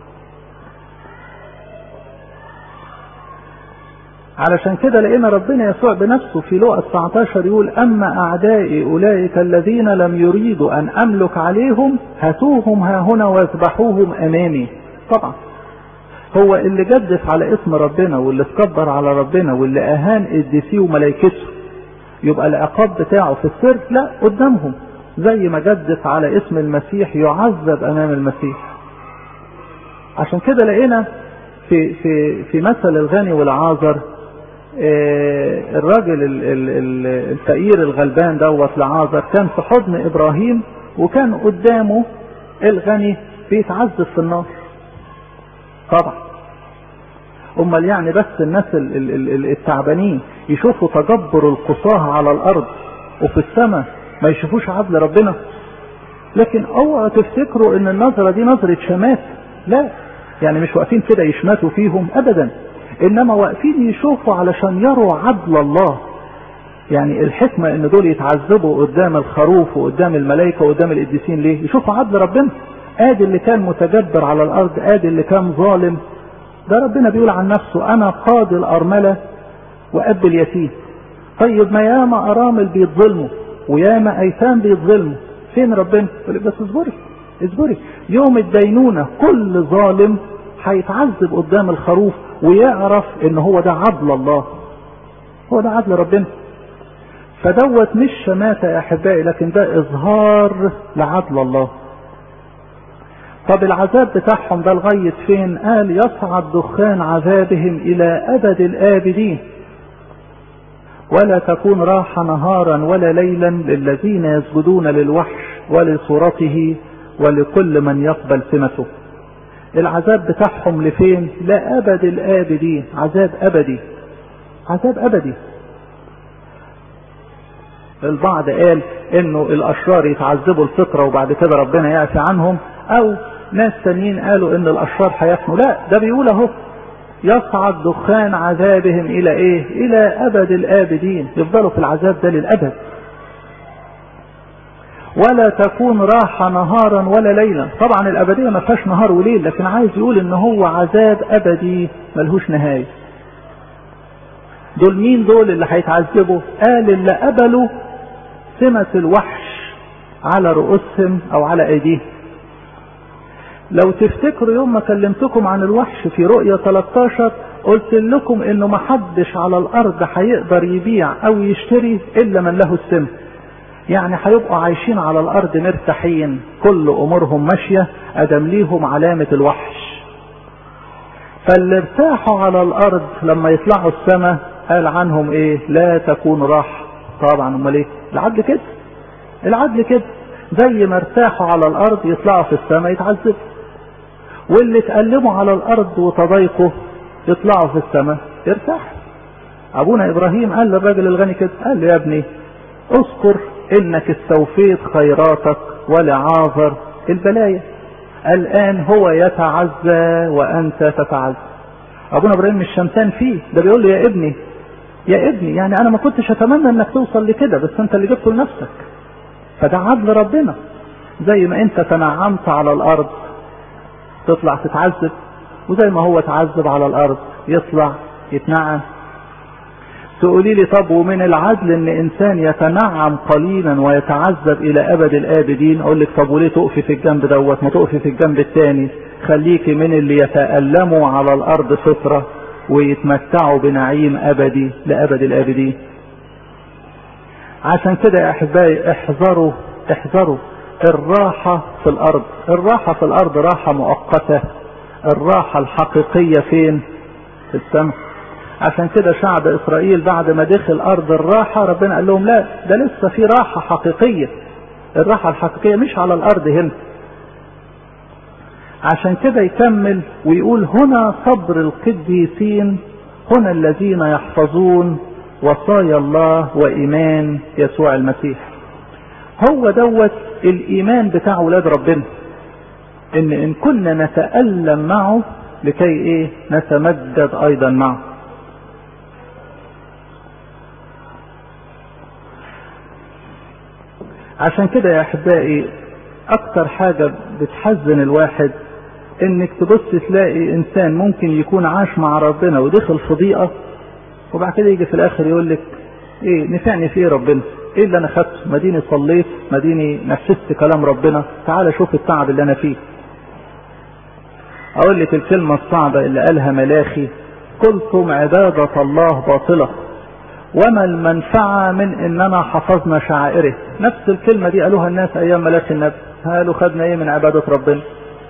علشان كده لقينا ربنا يسوع بنفسه في لقا 19 يقول اما اعدائي اولئك الذين لم يريدوا ان املك عليهم هاتوهم ها هنا واذبحوهم امامي طبعا هو اللي جدف على اسم ربنا واللي اتكبر على ربنا واللي اهان قديسيه وملائكته يبقى العقاب بتاعه في السر لا قدامهم زي ما جدف على اسم المسيح يعذب امام المسيح عشان كده لقينا في في في مثل الغني والعازر الراجل الفقير الغلبان دوت لعازر كان في حضن ابراهيم وكان قدامه الغني بيتعذب في النار طبعا امال يعني بس الناس التعبانين يشوفوا تجبر القصاه على الارض وفي السماء ما يشوفوش عدل ربنا لكن اوعوا تفتكروا ان النظرة دي نظرة شمات لا يعني مش واقفين كده يشمتوا فيهم ابدا انما واقفين يشوفوا علشان يروا عدل الله يعني الحكمة ان دول يتعذبوا قدام الخروف وقدام الملائكة وقدام القديسين ليه يشوفوا عدل ربنا ادي اللي كان متجبر على الارض ادي اللي كان ظالم ده ربنا بيقول عن نفسه انا قاضي الارملة واب اليتيم طيب ما ياما ارامل بيتظلموا وياما ايتام بيتظلموا فين ربنا يقول لك بس اصبري اصبري يوم الدينونة كل ظالم هيتعذب قدام الخروف ويعرف ان هو ده عدل الله هو ده عدل ربنا فدوت مش شماتة يا احبائي لكن ده اظهار لعدل الله طب العذاب بتاعهم ده لغاية فين قال يصعد دخان عذابهم الى ابد الابدين ولا تكون راحة نهارا ولا ليلا للذين يسجدون للوحش ولصورته ولكل من يقبل سمته العذاب بتاعهم لفين لأبد الآبدين عذاب أبدي عذاب أبدي البعض قال انه الاشرار يتعذبوا الفطرة وبعد كده ربنا يعفي عنهم او ناس تانيين قالوا ان الاشرار هيفنوا لا ده بيقول اهو يصعد دخان عذابهم الى ايه الى ابد الابدين يفضلوا في العذاب ده للابد ولا تكون راحة نهارا ولا ليلا طبعا الابدية ما فيهاش نهار وليل لكن عايز يقول ان هو عذاب ابدي ملهوش نهاية دول مين دول اللي هيتعذبوا قال اللي قبلوا سمة الوحش على رؤوسهم او على ايديهم لو تفتكروا يوم ما كلمتكم عن الوحش في رؤية 13 قلت لكم انه ما حدش على الارض هيقدر يبيع او يشتري الا من له السم يعني هيبقوا عايشين على الارض مرتاحين كل امورهم ماشية ادم ليهم علامة الوحش فاللي ارتاحوا على الارض لما يطلعوا السماء قال عنهم ايه لا تكون راحة طبعا امال ايه العدل كده العدل كده زي ما ارتاحوا على الارض يطلعوا في السماء يتعذبوا واللي اتألموا على الارض وتضايقوا يطلعوا في السماء يرتاحوا ابونا ابراهيم قال للراجل الغني كده قال له يا ابني اذكر انك استوفيت خيراتك ولعاذر البلايا الان هو يتعزى وانت تتعزى ابونا ابراهيم مش شمتان فيه ده بيقول له يا ابني يا ابني يعني انا ما كنتش اتمنى انك توصل لكده بس انت اللي جبته لنفسك فده عدل ربنا زي ما انت تنعمت على الارض تطلع تتعذب وزي ما هو تعذب على الارض يطلع يتنعم تقولي لي طب ومن العدل ان انسان يتنعم قليلا ويتعذب الى ابد الابدين اقول لك طب وليه تقفي في الجنب دوت ما تقفي في الجنب الثاني خليكي من اللي يتألموا على الارض فترة ويتمتعوا بنعيم ابدي لابد الابدين عشان كده يا احبائي احذروا احذروا الراحة في الارض الراحة في الارض راحة مؤقتة الراحة الحقيقية فين في السماء عشان كده شعب اسرائيل بعد ما دخل ارض الراحة ربنا قال لهم لا ده لسه في راحة حقيقية الراحة الحقيقية مش على الارض هنا عشان كده يكمل ويقول هنا صبر القديسين هنا الذين يحفظون وصايا الله وإيمان يسوع المسيح هو دوت الإيمان بتاع ولاد ربنا إن إن كنا نتألم معه لكي إيه نتمدد أيضا معه عشان كده يا أحبائي أكتر حاجة بتحزن الواحد إنك تبص تلاقي إنسان ممكن يكون عاش مع ربنا ودخل في ضيقة وبعد كده يجي في الاخر يقول لك ايه نفعني في ايه ربنا ايه اللي انا خدته مديني صليت مديني نفذت كلام ربنا تعالى شوف التعب اللي انا فيه اقول لك الكلمة الصعبة اللي قالها ملاخي قلتم عبادة الله باطلة وما المنفعة من اننا حفظنا شعائره نفس الكلمة دي قالوها الناس ايام ملاخي النبي قالوا خدنا ايه من عبادة ربنا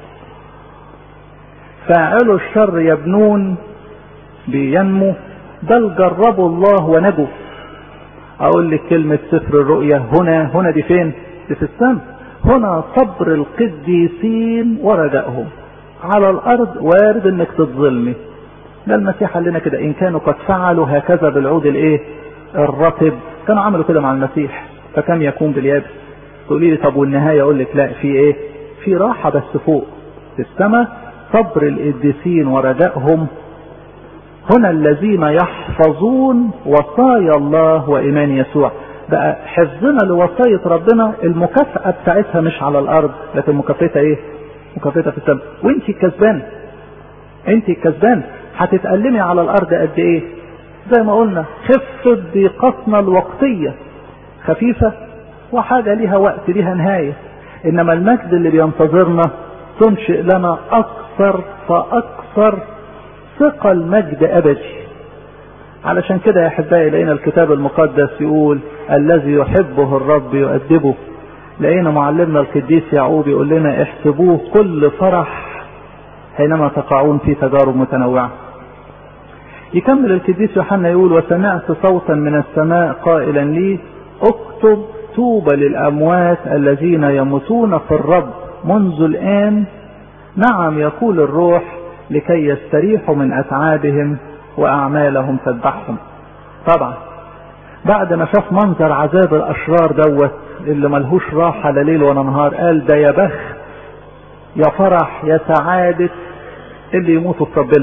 فاعلوا الشر يبنون بينمو بل جربوا الله ونجوا اقول لك كلمة سفر الرؤيا هنا هنا دي فين دي في السماء هنا صبر القديسين ورجائهم على الارض وارد انك تتظلمي ده المسيح قال لنا كده ان كانوا قد فعلوا هكذا بالعود الايه الرطب كانوا عملوا كده مع المسيح فكم يكون باليابس تقولي لي طب والنهايه اقول لك لا في ايه في راحه بس فوق في السماء صبر القديسين ورجائهم هنا الذين يحفظون وصايا الله وايمان يسوع بقى حفظنا لوصاية ربنا المكافأة بتاعتها مش على الأرض لكن مكافأتها إيه؟ مكافأتها في السماء وأنت الكسبان أنت الكسبان هتتألمي على الأرض قد إيه؟ زي ما قلنا خفة ضيقتنا الوقتية خفيفة وحاجة ليها وقت ليها نهاية إنما المجد اللي بينتظرنا تنشئ لنا أكثر فأكثر ثقل مجد أبدي علشان كده يا احبائي لقينا الكتاب المقدس يقول الذي يحبه الرب يؤدبه لقينا معلمنا القديس يعقوب يقول لنا احسبوه كل فرح حينما تقعون في تجارب متنوعه يكمل القديس يوحنا يقول وسمعت صوتا من السماء قائلا لي اكتب طوبى للاموات الذين يموتون في الرب منذ الان نعم يقول الروح لكي يستريحوا من اتعابهم واعمالهم تذبحهم طبعا بعد ما شاف منظر عذاب الاشرار دوت اللي ملهوش راحة لا ليل ولا نهار قال ده يا بخت يا فرح يا سعادة اللي يموتوا في ربنا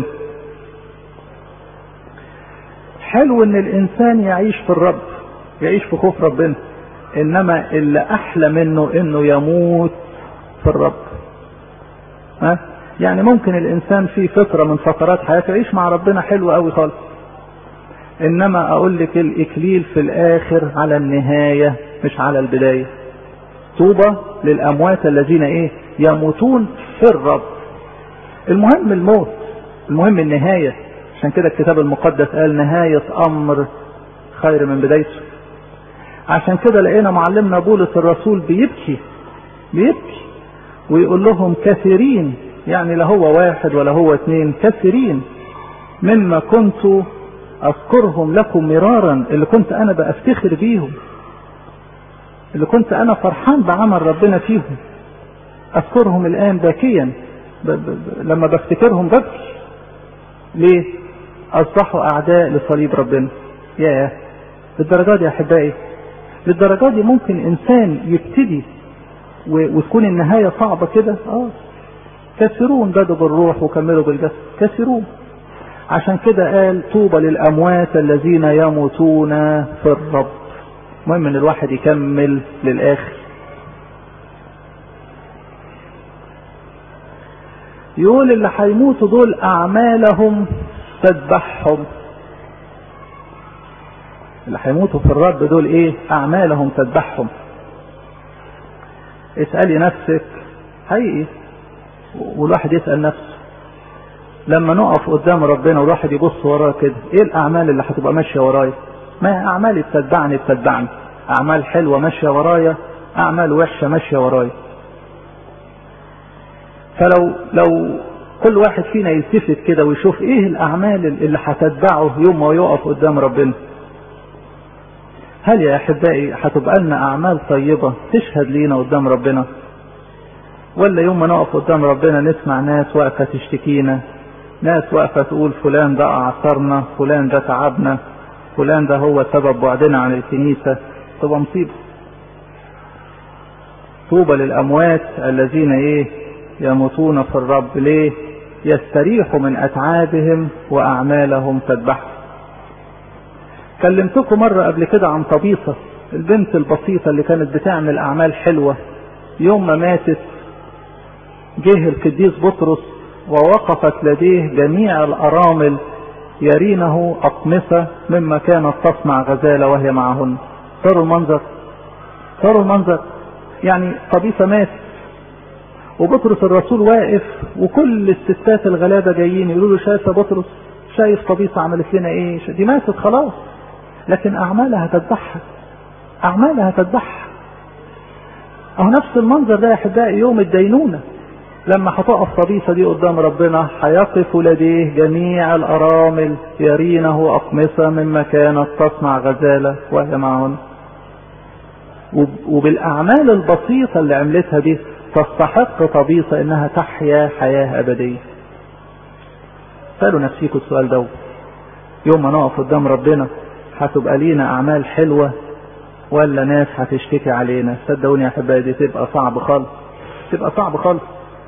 حلو ان الانسان يعيش في الرب يعيش في خوف ربنا انما اللي احلى منه انه يموت في الرب ها يعني ممكن الانسان في فترة من فترات حياته يعيش مع ربنا حلو قوي خالص انما اقول لك الاكليل في الاخر على النهاية مش على البداية طوبى للاموات الذين ايه يموتون في الرب المهم الموت المهم النهاية عشان كده الكتاب المقدس قال نهاية امر خير من بدايته عشان كده لقينا معلمنا بولس الرسول بيبكي بيبكي ويقول لهم كثيرين يعني لا هو واحد ولا هو اثنين كثيرين مما كنت اذكرهم لكم مرارا اللي كنت انا بافتخر بيهم اللي كنت انا فرحان بعمل ربنا فيهم اذكرهم الان باكيا ب ب ب لما بفتكرهم ببكي ليه اصبحوا اعداء لصليب ربنا ياه للدرجات دي يا احبائي للدرجات دي ممكن انسان يبتدي وتكون النهايه صعبه كده اه كثيرون بدوا بالروح وكملوا بالجسد كثيرون عشان كده قال طوبى للاموات الذين يموتون في الرب المهم ان الواحد يكمل للاخر يقول اللي هيموتوا دول اعمالهم تذبحهم اللي هيموتوا في الرب دول ايه اعمالهم تذبحهم اسألي نفسك حقيقي والواحد يسأل نفسه لما نقف قدام ربنا والواحد يبص وراه كده ايه الاعمال اللي هتبقى ماشيه ورايا ما اعمالي بتتبعني بتتبعني اعمال حلوه ماشيه ورايا اعمال وحشه ماشيه ورايا فلو لو كل واحد فينا يلتفت كده ويشوف ايه الاعمال اللي هتتبعه يوم ما يقف قدام ربنا هل يا احبائي هتبقى لنا اعمال طيبه تشهد لينا قدام ربنا ولا يوم ما نقف قدام ربنا نسمع ناس واقفه تشتكينا ناس واقفه تقول فلان ده اعصرنا فلان ده تعبنا فلان ده هو سبب بعدنا عن الكنيسه تبقى مصيبه طوبى للاموات الذين ايه يموتون في الرب ليه يستريحوا من اتعابهم واعمالهم تذبحهم كلمتكم مرة قبل كده عن طبيصة البنت البسيطة اللي كانت بتعمل أعمال حلوة يوم ما ماتت جه القديس بطرس ووقفت لديه جميع الأرامل يرينه أقمصة مما كانت تصنع غزالة وهي معهن تروا المنظر تروا المنظر يعني طبيصة ماتت وبطرس الرسول واقف وكل الستات الغلابة جايين يقولوا له شايف يا بطرس شايف طبيصة عملت لنا ايه دي ماتت خلاص لكن اعمالها تذبحها اعمالها تذبحها اهو نفس المنظر ده يا احبائي يوم الدينونة لما هتقف طبيصة دي قدام ربنا هيقف لديه جميع الارامل يرينه اقمصة مما كانت تصنع غزالة وهي معهن وبالاعمال البسيطة اللي عملتها دي تستحق طبيصة انها تحيا حياة ابدية سألوا نفسيكم السؤال ده يوم ما نقف قدام ربنا هتبقى لينا اعمال حلوة ولا ناس هتشتكي علينا صدقوني يا احبائي دي تبقى صعب خالص تبقى صعب خالص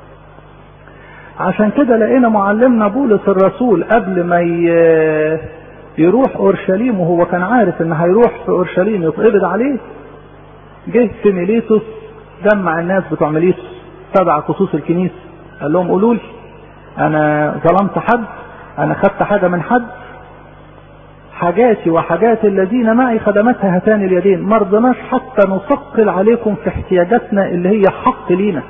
عشان كده لقينا معلمنا بولس الرسول قبل ما يروح اورشليم وهو كان عارف ان هيروح في اورشليم يتقبض عليه جه في ميليتوس جمع الناس بتوع ميليتوس سبع خصوص الكنيسه قال لهم قولوا لي انا ظلمت حد انا خدت حاجه من حد حاجاتي وحاجات الذين معي خدمتها هاتان اليدين ما رضناش حتى نثقل عليكم في احتياجاتنا اللي هي حق لينا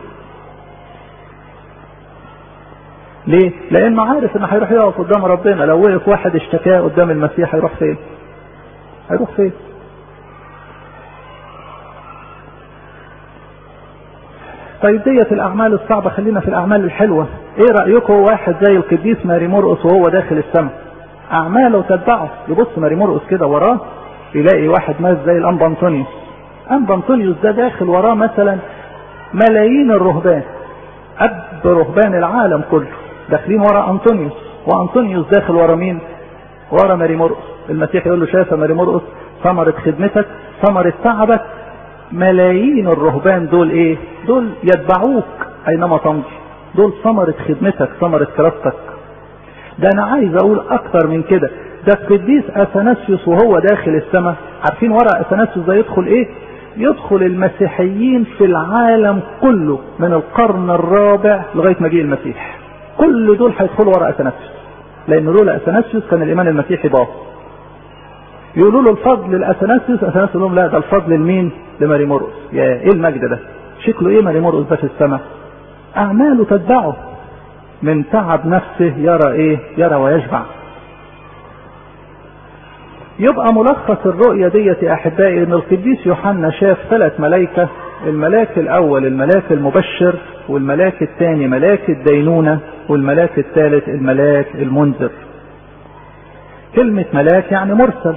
ليه؟ لانه عارف انه هيروح يقف قدام ربنا لو وقف واحد اشتكاه قدام المسيح هيروح فين؟ هيروح فين؟ طيب ديت الاعمال الصعبه خلينا في الاعمال الحلوه ايه رايكم واحد زي القديس ماري مرقس وهو داخل السماء اعماله تتبعه يبص ماري مرقس كده وراه يلاقي واحد ماس زي الانبا انطونيوس انبا انطونيوس ده داخل وراه مثلا ملايين الرهبان اب رهبان العالم كله داخلين ورا انطونيوس وانطونيوس داخل ورا مين ورا ماري مرقس المسيح يقول له شايف ماري مرقس ثمرة خدمتك ثمرة تعبك ملايين الرهبان دول ايه دول يتبعوك اينما تمضي دول ثمرة خدمتك ثمرة كراستك ده انا عايز اقول اكتر من كده ده القديس اثناسيوس وهو داخل السماء عارفين ورا اثناسيوس ده يدخل ايه يدخل المسيحيين في العالم كله من القرن الرابع لغايه مجيء المسيح كل دول هيدخلوا ورا اثناسيوس لان لولا اثناسيوس كان الايمان المسيحي باظ يقولوا له الفضل لاثناسيوس اثناسيوس يقول لهم لا ده الفضل لمين لماري مرقس يا ايه المجد ده شكله ايه ماري مرقس ده في السماء اعماله تتبعه من تعب نفسه يرى ايه يرى ويشبع يبقى ملخص الرؤية ديت يا احبائي ان القديس يوحنا شاف ثلاث ملائكة الملاك الاول الملاك المبشر والملاك الثاني ملاك الدينونة والملاك الثالث الملاك المنذر كلمة ملاك يعني مرسل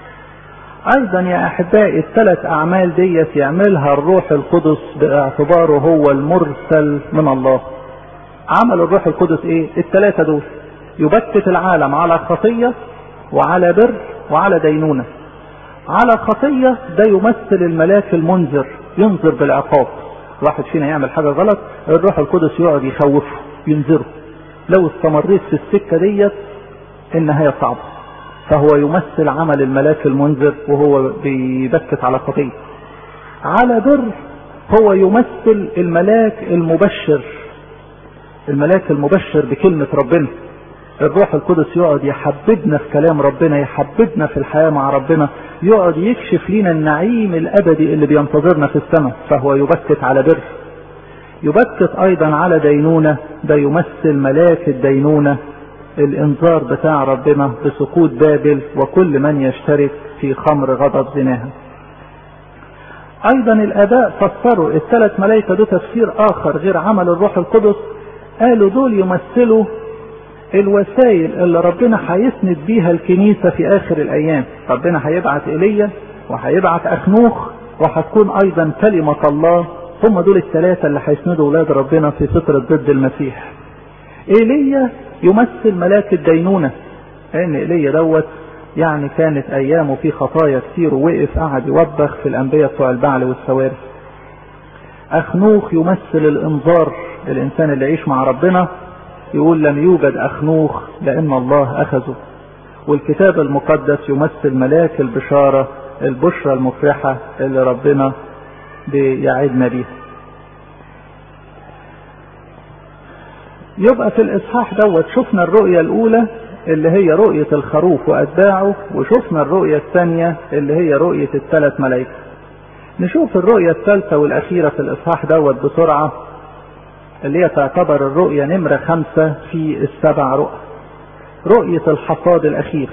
ايضا يا احبائي الثلاث اعمال ديت يعملها الروح القدس باعتباره هو المرسل من الله عمل الروح القدس ايه الثلاثة دول يبكت العالم على خطية وعلى بر وعلى دينونة على خطية ده يمثل الملاك المنذر ينذر بالعقاب واحد فينا يعمل حاجة غلط الروح القدس يقعد يخوفه ينذره لو استمريت في السكة ديت النهاية صعبة فهو يمثل عمل الملاك المنذر وهو بيبكت على خطية على بر هو يمثل الملاك المبشر الملاك المبشر بكلمة ربنا الروح القدس يقعد يحببنا في كلام ربنا يحببنا في الحياة مع ربنا يقعد يكشف لنا النعيم الأبدي اللي بينتظرنا في السماء فهو يبكت على بر يبكت أيضا على دينونة ده يمثل ملاك الدينونة الإنذار بتاع ربنا بسقوط بابل وكل من يشترك في خمر غضب زناها أيضا الآباء فسروا الثلاث ملائكة ده تفسير آخر غير عمل الروح القدس قالوا دول يمثلوا الوسائل اللي ربنا هيسند بيها الكنيسة في آخر الأيام ربنا هيبعت إيليا وهيبعت أخنوخ وهتكون أيضا كلمة الله هم دول الثلاثة اللي هيسندوا أولاد ربنا في فترة ضد المسيح إيليا يمثل ملاك الدينونة لأن إيليا دوت يعني كانت أيامه في خطايا كتير ووقف قعد يوبخ في الأنبياء بتوع البعل والسوارث أخنوخ يمثل الإنذار الإنسان اللي يعيش مع ربنا يقول لم يوجد أخنوخ لأن الله أخذه والكتاب المقدس يمثل ملاك البشارة البشرى المفرحة اللي ربنا بيعدنا بيها يبقى في الإصحاح دوت شفنا الرؤية الأولى اللي هي رؤية الخروف وأتباعه وشفنا الرؤية الثانية اللي هي رؤية الثلاث ملائكة نشوف الرؤية الثالثة والأخيرة في الإصحاح دوت بسرعة اللي هي تعتبر الرؤية نمرة خمسة في السبع رؤى رؤية الحصاد الأخير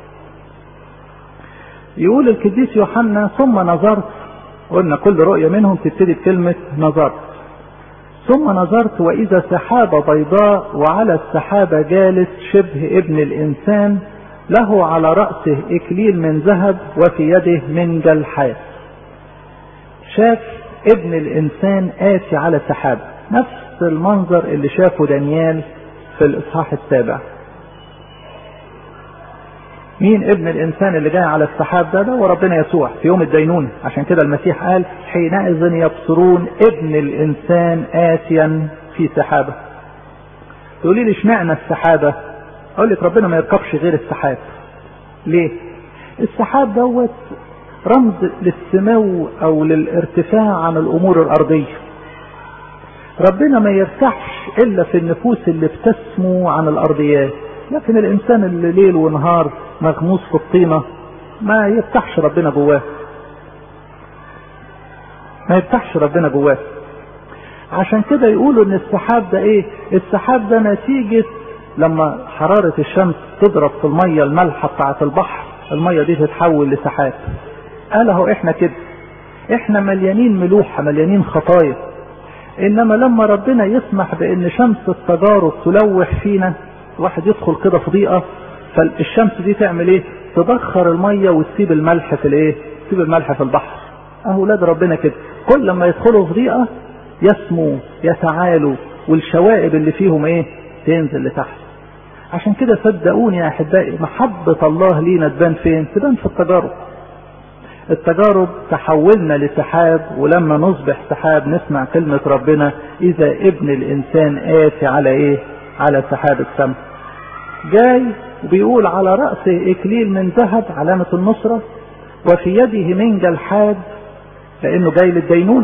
يقول القديس يوحنا ثم نظرت قلنا كل رؤية منهم تبتدي بكلمة نظرت ثم نظرت وإذا سحابة بيضاء وعلى السحابة جالس شبه ابن الإنسان له على رأسه إكليل من ذهب وفي يده منجل حاد شاف ابن الانسان اتي على سحاب نفس المنظر اللي شافه دانيال في الاصحاح السابع مين ابن الانسان اللي جاي على السحاب ده ده وربنا يسوع في يوم الدينونة عشان كده المسيح قال حينئذ يبصرون ابن الانسان اتيا في سحابة تقولي لي اشمعنى السحابة اقول لك ربنا ما يركبش غير السحاب ليه السحاب دوت رمز للسمو او للارتفاع عن الامور الارضية ربنا ما يرتاحش الا في النفوس اللي بتسمو عن الارضيات لكن الانسان اللي ليل ونهار مغموس في الطينة ما يفتحش ربنا جواه ما يفتحش ربنا جواه عشان كده يقولوا ان السحاب ده ايه السحاب ده نتيجة لما حرارة الشمس تضرب في المية المالحة بتاعة البحر المية دي تتحول لسحاب قال اهو احنا كده احنا مليانين ملوحة مليانين خطايا انما لما ربنا يسمح بان شمس التجارب تلوح فينا واحد يدخل كده في ضيقة فالشمس دي تعمل ايه تبخر المية وتسيب الملح في الايه تسيب الملح في البحر اهو ولاد ربنا كده كل لما يدخلوا في ضيقة يسموا يتعالوا والشوائب اللي فيهم ايه تنزل لتحت عشان كده صدقوني يا احبائي محبة الله لينا تبان فين تبان في التجارب التجارب تحولنا لسحاب ولما نصبح سحاب نسمع كلمة ربنا اذا ابن الانسان اتي على ايه على سحاب السماء جاي وبيقول على رأسه اكليل من ذهب علامة النصرة وفي يده منجل حاد لانه جاي للدينونة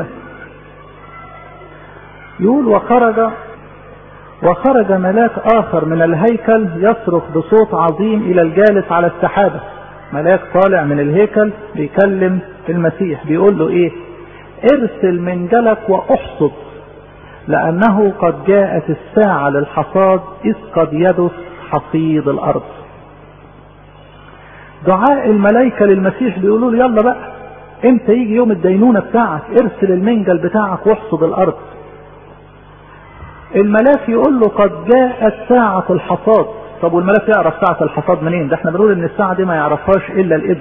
يقول وخرج وخرج ملاك اخر من الهيكل يصرخ بصوت عظيم الى الجالس على السحابة ملاك طالع من الهيكل بيكلم المسيح بيقول له ايه ارسل منجلك واحصد لانه قد جاءت الساعة للحصاد اذ قد يدس حصيد الارض دعاء الملائكة للمسيح بيقولوا له يلا بقى امتى يجي يوم الدينونة بتاعك ارسل المنجل بتاعك واحصد الارض الملاك يقول له قد جاءت ساعة الحصاد طب والملاك يعرف ساعة الحصاد منين ده احنا بنقول ان الساعة دي ما يعرفهاش الا الابن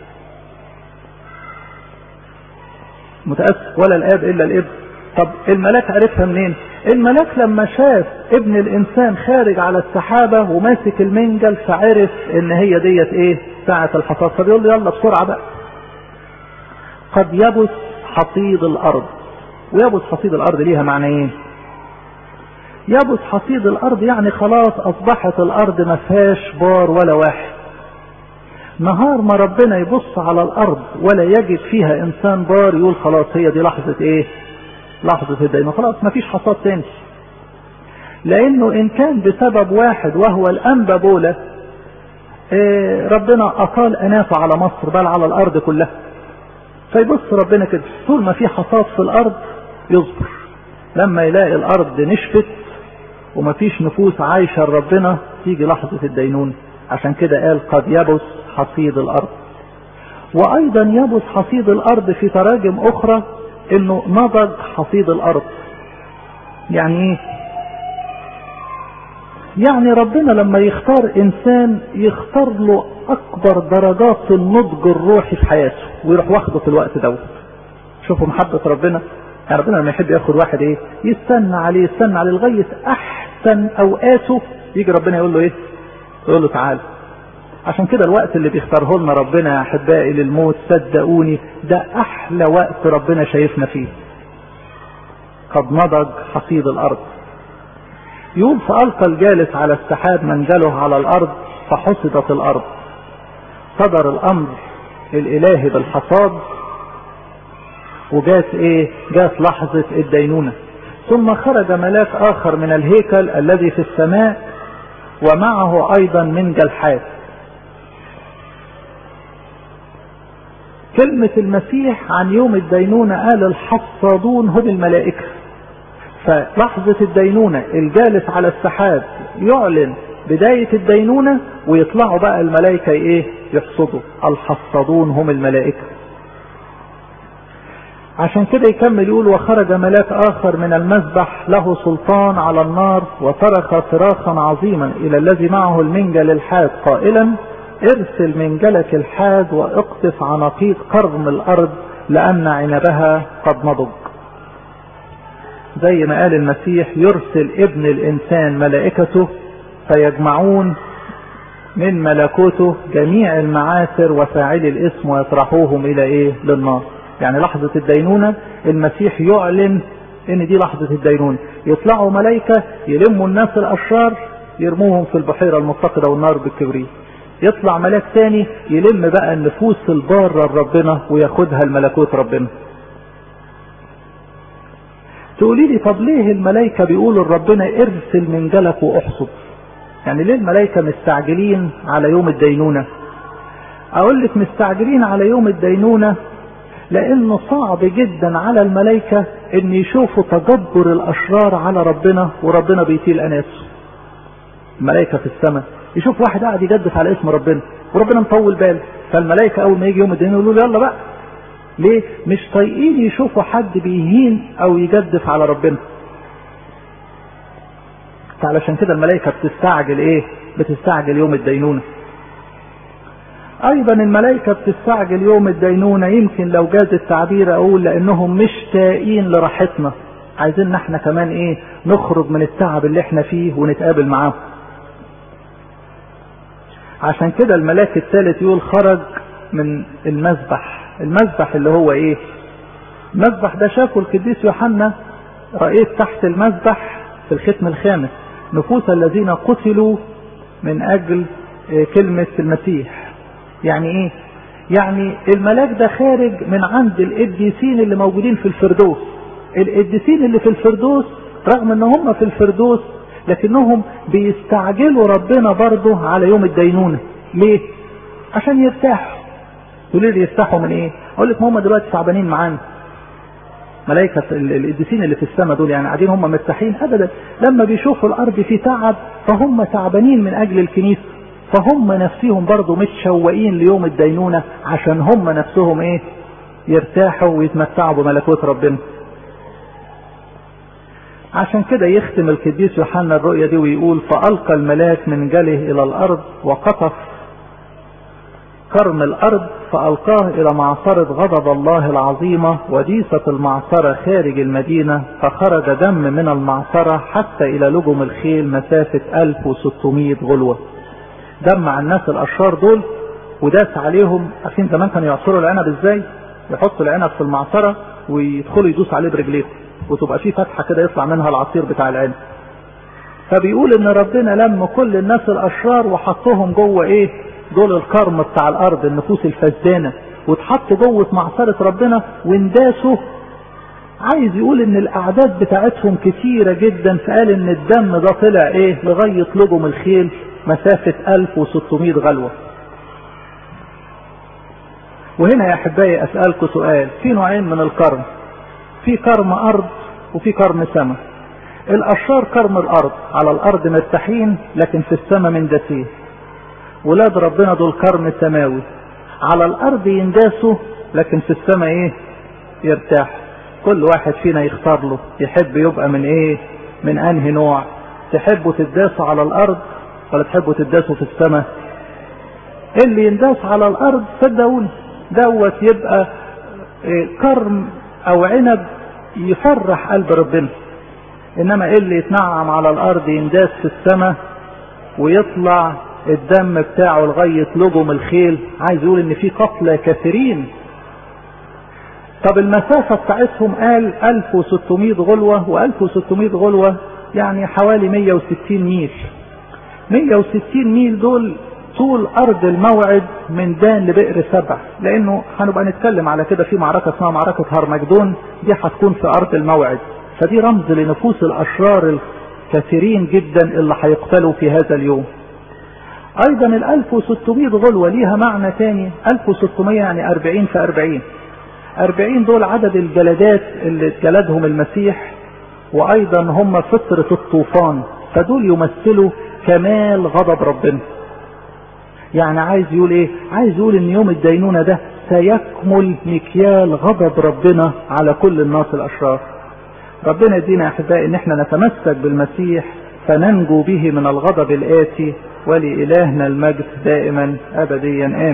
متأسف ولا الاب الا الابن طب الملاك عرفها منين الملاك لما شاف ابن الانسان خارج على السحابة وماسك المنجل فعرف ان هي ديت ايه ساعة الحصاد فبيقول له يلا بسرعة بقى قد يبس حصيد الارض ويبس حصيد الارض ليها معنيين يبس حصيد الارض يعني خلاص اصبحت الارض ما فيهاش بار ولا واحد نهار ما ربنا يبص على الارض ولا يجد فيها انسان بار يقول خلاص هي دي لحظة ايه لحظة الدينة خلاص ما فيش حصاد تاني لانه ان كان بسبب واحد وهو الانبا بولا إيه ربنا اطال انافه على مصر بل على الارض كلها فيبص ربنا كده طول ما في حصاد في الارض يصبر لما يلاقي الارض نشفت ومفيش نفوس عايشة لربنا تيجي لحظة الدينون عشان كده قال قد يبس حصيد الارض وايضا يبس حصيد الارض في تراجم اخرى انه نضج حصيد الارض يعني ايه يعني ربنا لما يختار انسان يختار له اكبر درجات النضج الروحي في حياته ويروح واخده في الوقت دوت شوفوا محبة ربنا يعني ربنا لما يحب ياخد واحد ايه يستنى عليه يستنى عليه لغاية احسن اوقاته يجي ربنا يقول له ايه يقول له تعال عشان كده الوقت اللي بيختاره لنا ربنا يا احبائي للموت صدقوني ده احلى وقت ربنا شايفنا فيه قد نضج حصيد الارض يقول فألقى الجالس على السحاب منجله على الارض فحصدت الارض صدر الامر الالهي بالحصاد وجات ايه جات لحظة الدينونة ثم خرج ملاك اخر من الهيكل الذي في السماء ومعه ايضا منجل حاد كلمة المسيح عن يوم الدينونة قال الحصادون هم الملائكة فلحظة الدينونة الجالس على السحاب يعلن بداية الدينونة ويطلعوا بقى الملائكة ايه يحصدوا الحصادون هم الملائكة عشان كده يكمل يقول وخرج ملاك اخر من المذبح له سلطان على النار وصرخ صراخا عظيما الى الذي معه المنجل الحاد قائلا ارسل منجلك الحاد واقطف عناقيد قرم الارض لأن عنبها قد نضج زي ما قال المسيح يرسل ابن الإنسان ملائكته فيجمعون من ملكوته جميع المعاثر وفاعلي الاسم ويطرحوهم إلى إيه للنار يعني لحظة الدينونة المسيح يعلن ان دي لحظة الدينونة يطلعوا ملائكة يلموا الناس الاشرار يرموهم في البحيرة المفتقدة والنار بالكبريت يطلع ملاك تاني يلم بقى النفوس البارة لربنا وياخدها الملكوت ربنا تقولي لي طب ليه الملائكة بيقولوا لربنا ارسل من جلك واحصد يعني ليه الملائكة مستعجلين على يوم الدينونة اقول لك مستعجلين على يوم الدينونة لانه صعب جدا على الملائكة ان يشوفوا تجبر الاشرار على ربنا وربنا بيطيل اناسه الملائكة في السماء يشوف واحد قاعد يجدف على اسم ربنا وربنا مطول باله فالملائكة اول ما يجي يوم الدين يقولوا له يلا بقى ليه مش طايقين يشوفوا حد بيهين او يجدف على ربنا علشان كده الملائكة بتستعجل ايه بتستعجل يوم الدينونة ايضا الملائكة بتستعجل يوم الدينونة يمكن لو جاز التعبير اقول لانهم مشتاقين لراحتنا عايزين احنا كمان ايه نخرج من التعب اللي احنا فيه ونتقابل معاهم عشان كده الملاك الثالث يقول خرج من المذبح المذبح اللي هو ايه المذبح ده شافه القديس يوحنا رأيت تحت المذبح في الختم الخامس نفوس الذين قتلوا من اجل كلمة المسيح يعني ايه يعني الملاك ده خارج من عند القديسين اللي موجودين في الفردوس القديسين اللي في الفردوس رغم ان هم في الفردوس لكنهم بيستعجلوا ربنا برضه على يوم الدينونة ليه عشان يرتاحوا تقولي لي يرتاحوا من ايه اقول لك ما هم دلوقتي تعبانين معانا ملائكة القديسين اللي في السماء دول يعني قاعدين هم مرتاحين ابدا لما بيشوفوا الارض في تعب فهم تعبانين من اجل الكنيسة فهم نفسهم برضه متشوقين ليوم الدينونة عشان هم نفسهم ايه يرتاحوا ويتمتعوا بملكوت ربنا عشان كده يختم القديس يوحنا الرؤيا دي ويقول فألقى الملاك من جله إلى الأرض وقطف كرم الأرض فألقاه إلى معصرة غضب الله العظيمة وديسة المعصرة خارج المدينة فخرج دم من المعصرة حتى إلى لجم الخيل مسافة 1600 غلوة دم على الناس الأشرار دول وداس عليهم عارفين زمان كانوا يعصروا العنب ازاي يحطوا العنب في المعصرة ويدخلوا يدوس عليه برجليهم وتبقى في فتحة كده يطلع منها العصير بتاع العنب فبيقول ان ربنا لم كل الناس الاشرار وحطهم جوه ايه دول الكرم بتاع الارض النفوس الفزدانة واتحط جوه معصرة ربنا وانداسوا عايز يقول ان الاعداد بتاعتهم كتيرة جدا فقال ان الدم ده طلع ايه لغاية لجم الخيل مسافة 1600 غلوة وهنا يا احبائي اسألكم سؤال في نوعين من الكرم في كرم ارض وفي كرم سماء الاشرار كرم الارض على الارض مرتاحين لكن في السماء من دسيه ولاد ربنا دول كرم سماوي على الارض ينداسوا لكن في السماء ايه يرتاح كل واحد فينا يختار له يحب يبقى من ايه من انهي نوع تحبوا تداسوا على الارض ولا تحبوا تداسوا في السماء اللي ينداس على الارض صدقوني دوت يبقى إيه كرم او عنب يفرح قلب ربنا انما اللي يتنعم على الارض ينداس في السماء ويطلع الدم بتاعه لغاية لجم الخيل عايز يقول ان في قتلى كثيرين طب المسافة بتاعتهم قال 1600 غلوة و1600 غلوة يعني حوالي 160 ميل 160 ميل دول طول ارض الموعد من دان لبئر سبع لانه هنبقى نتكلم على كده في معركة اسمها معركة هرمجدون دي هتكون في ارض الموعد فدي رمز لنفوس الاشرار الكثيرين جدا اللي هيقتلوا في هذا اليوم ايضا ال 1600 غلوة ليها معنى تاني 1600 يعني 40 في 40 40 دول عدد الجلدات اللي جلدهم المسيح وايضا هم فترة الطوفان فدول يمثلوا كمال غضب ربنا يعني عايز يقول ايه عايز يقول ان يوم الدينونة ده سيكمل مكيال غضب ربنا على كل الناس الاشرار ربنا يدينا يا احبائي ان احنا نتمسك بالمسيح فننجو به من الغضب الاتي ولإلهنا المجد دائما ابديا امين